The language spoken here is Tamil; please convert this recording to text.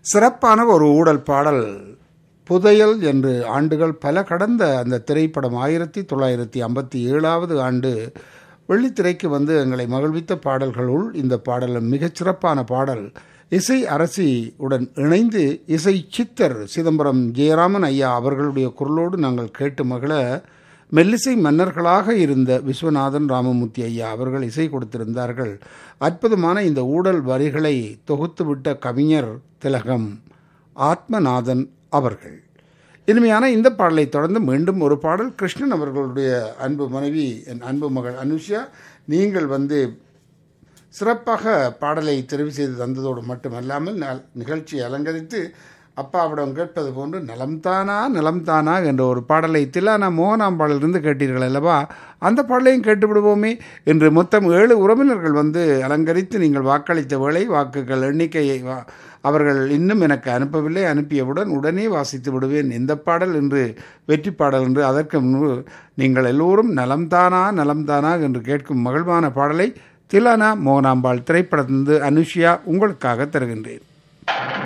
சிறப்பான ஒரு ஊடல் பாடல் புதையல் என்று ஆண்டுகள் பல கடந்த அந்த திரைப்படம் ஆயிரத்தி தொள்ளாயிரத்தி ஐம்பத்தி ஏழாவது ஆண்டு வெள்ளித்திரைக்கு வந்து எங்களை மகிழ்வித்த பாடல்களுள் இந்த பாடல் மிகச் சிறப்பான பாடல் இசை அரசி உடன் இணைந்து இசை சித்தர் சிதம்பரம் ஜெயராமன் ஐயா அவர்களுடைய குரலோடு நாங்கள் கேட்டு மகள மெல்லிசை மன்னர்களாக இருந்த விஸ்வநாதன் ராமமூர்த்தி ஐயா அவர்கள் இசை கொடுத்திருந்தார்கள் அற்புதமான இந்த ஊடல் வரிகளை தொகுத்துவிட்ட கவிஞர் திலகம் ஆத்மநாதன் அவர்கள் இனிமையான இந்த பாடலை தொடர்ந்து மீண்டும் ஒரு பாடல் கிருஷ்ணன் அவர்களுடைய அன்பு மனைவி என் அன்பு மகள் அனுஷா நீங்கள் வந்து சிறப்பாக பாடலை தெரிவு செய்து தந்ததோடு மட்டுமல்லாமல் நல்- நிகழ்ச்சியை அலங்கரித்து அப்பாவிடம் கேட்பது போன்று நலம்தானா நலம்தானா என்ற ஒரு பாடலை தில்லானா மோகனாம்பாளிலிருந்து கேட்டீர்கள் அல்லவா அந்த பாடலையும் கேட்டு விடுவோமே என்று மொத்தம் ஏழு உறவினர்கள் வந்து அலங்கரித்து நீங்கள் வாக்களித்த வேளை வாக்குகள் எண்ணிக்கையை வா- அவர்கள் இன்னும் எனக்கு அனுப்பவில்லை அனுப்பியவுடன் உடனே வாசித்து விடுவேன் இந்த பாடல் என்று வெற்றி பாடல் என்று அதற்கு முன்பு நீங்கள் எல்லோரும் நலம்தானா நலம்தானா என்று கேட்கும் மகிழ்வான பாடலை திலானா மோகனாம்பாள் திரைப்படத்திலிருந்து அனுஷியா உங்களுக்காக தருகின்றேன்